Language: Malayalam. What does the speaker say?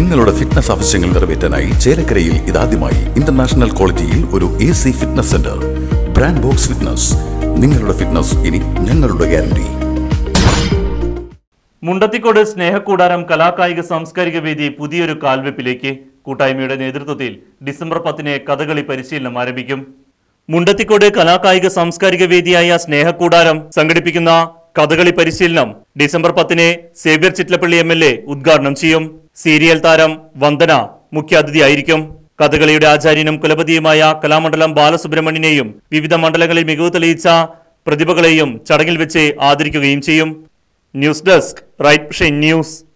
നിങ്ങളുടെ ഫിറ്റ്നസ് ആവശ്യങ്ങൾ നിറവേറ്റാനായി ചേലക്കരയിൽ ഇതാദ്യമായി ഇന്റർനാഷണൽ ക്വാളിറ്റിയിൽ ഒരു A C fitness centre brand Box fitness നിങ്ങളുടെ ഫിറ്റ്നസ് ഇനി ഞങ്ങളുടെ ഗ്യാരണ്ടി മുണ്ടത്തിക്കോട് സ്നേഹക്കൂടാരം കലാകായിക സാംസ്കാരിക വേദി പുതിയൊരു കാൽവെപ്പിലേക്ക് കൂട്ടായ്മയുടെ നേതൃത്വത്തിൽ ഡിസംബർ പത്തിന് കഥകളി പരിശീലനം ആരംഭിക്കും മുണ്ടത്തിക്കോട് കലാകായിക സാംസ്കാരിക വേദിയായ സ്നേഹക്കൂടാരം സംഘടിപ്പിക്കുന്ന കഥകളി പരിശീലനം ഡിസംബർ പത്തിന് Xavier Chittilappally M L A ഉദ്ഘാടനം ചെയ്യും സീരിയൽ താരം വന്ദന മുഖ്യാതിഥിയായിരിക്കും കഥകളിയുടെ ആചാര്യനും കുലപതിയുമായ കലാമണ്ഡലം ബാലസുബ്രഹ്മണ്യനെയും വിവിധ മണ്ഡലങ്ങളിൽ മികവ് തെളിയിച്ച പ്രതിഭകളെയും ചടങ്ങിൽ വെച്ച് ആദരിക്കുകയും ചെയ്യും ന്യൂസ് ഡെസ്ക് റൈറ്റ് ന്യൂസ്